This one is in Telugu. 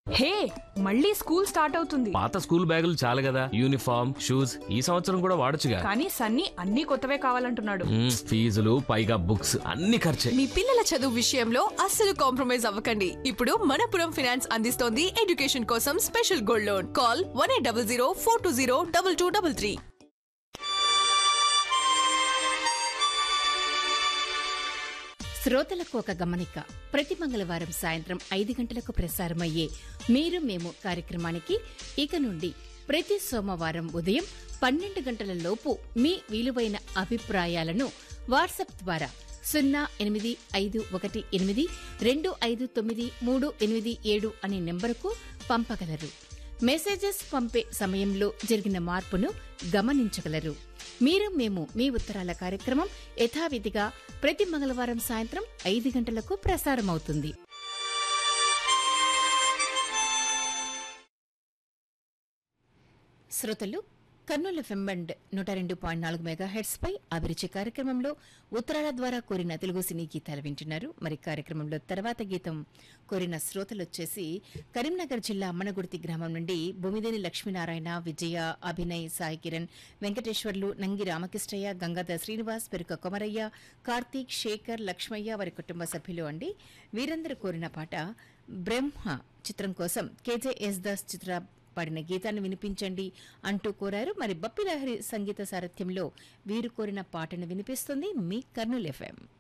హే మళ్ళీ స్కూల్ స్టార్ట్ అవుతుంది పాత స్కూల్ బ్యాగులు చాలు కదా యూనిఫామ్ షూస్ ఈ సంవత్సరం కూడా వాడొచ్చుగా కానీ సన్నీ అన్ని కొత్తవే కావాలంటున్నాడు మ్మ్, ఫీజులు పైగా బుక్స్ అన్ని ఖర్చే మీ పిల్లల చదువు విషయంలో అస్సలు కాంప్రమైజ్ అవ్వకండి ఇప్పుడు మనపురం ఫైనాన్స్ అందిస్తోంది ఎడ్యుకేషన్ కోసం special gold loan call one eight double zero four two zero double two double three శ్రోతలకు ఒక గమనిక ప్రతి మంగళవారం సాయంత్రం ఐదు గంటలకు ప్రసారమయ్యే మీరు మేము కార్యక్రమానికి ఇక నుండి ప్రతి సోమవారం ఉదయం పన్నెండు గంటల లోపు మీ విలువైన అభిప్రాయాలను వాట్సాప్ ద్వారా సున్నా ఎనిమిది ఐదు ఒకటి ఎనిమిది రెండు ఐదు తొమ్మిది మూడు ఎనిమిది ఏడు అనే నెంబరుకు పంపగలరు మెసేజెస్ పంపే సమయంలో జరిగిన మార్పును గమనించగలరు మీరు మేము మీ ఉత్తరాల కార్యక్రమం యథావిధిగా ప్రతి మంగళవారం సాయంత్రం ఐదు గంటలకు ప్రసారమవుతుంది శ్రోతలు కర్నూలు ఫెంబండ్ నూట రెండు పాయింట్ నాలుగు మెగా హెడ్స్ పై అభిరుచి కార్యక్రమంలో ఉత్తరాల ద్వారా కోరిన తెలుగు సినీ గీతాలు వింటున్నారు మరి కార్యక్రమంలో తర్వాత గీతం కోరిన శ్రోతలు వచ్చేసి కరీంనగర్ జిల్లా అమ్మనగుర్తి గ్రామం నుండి భూమిదేని లక్ష్మీనారాయణ విజయ అభినయ్ సాయి కిరణ్ వెంకటేశ్వర్లు నంగి రామకృష్ణయ్య గంగాధర్ శ్రీనివాస్ పెరుక కొమరయ్య కార్తీక్ శేఖర్ లక్ష్మయ్య వారి కుటుంబ సభ్యులు అండి వీరందరూ కోరిన పాట బ్రహ్మ చిత్రం కోసం కేజే ఎస్ దాస్ చిత్ర పాడిన గీతాన్ని వినిపించండి అంటూ కోరారు మరి బప్పిలహరి సంగీత సారథ్యంలో వీరు కోరిన పాటను వినిపిస్తుంది మీ కర్నూలు ఎఫ్ఎం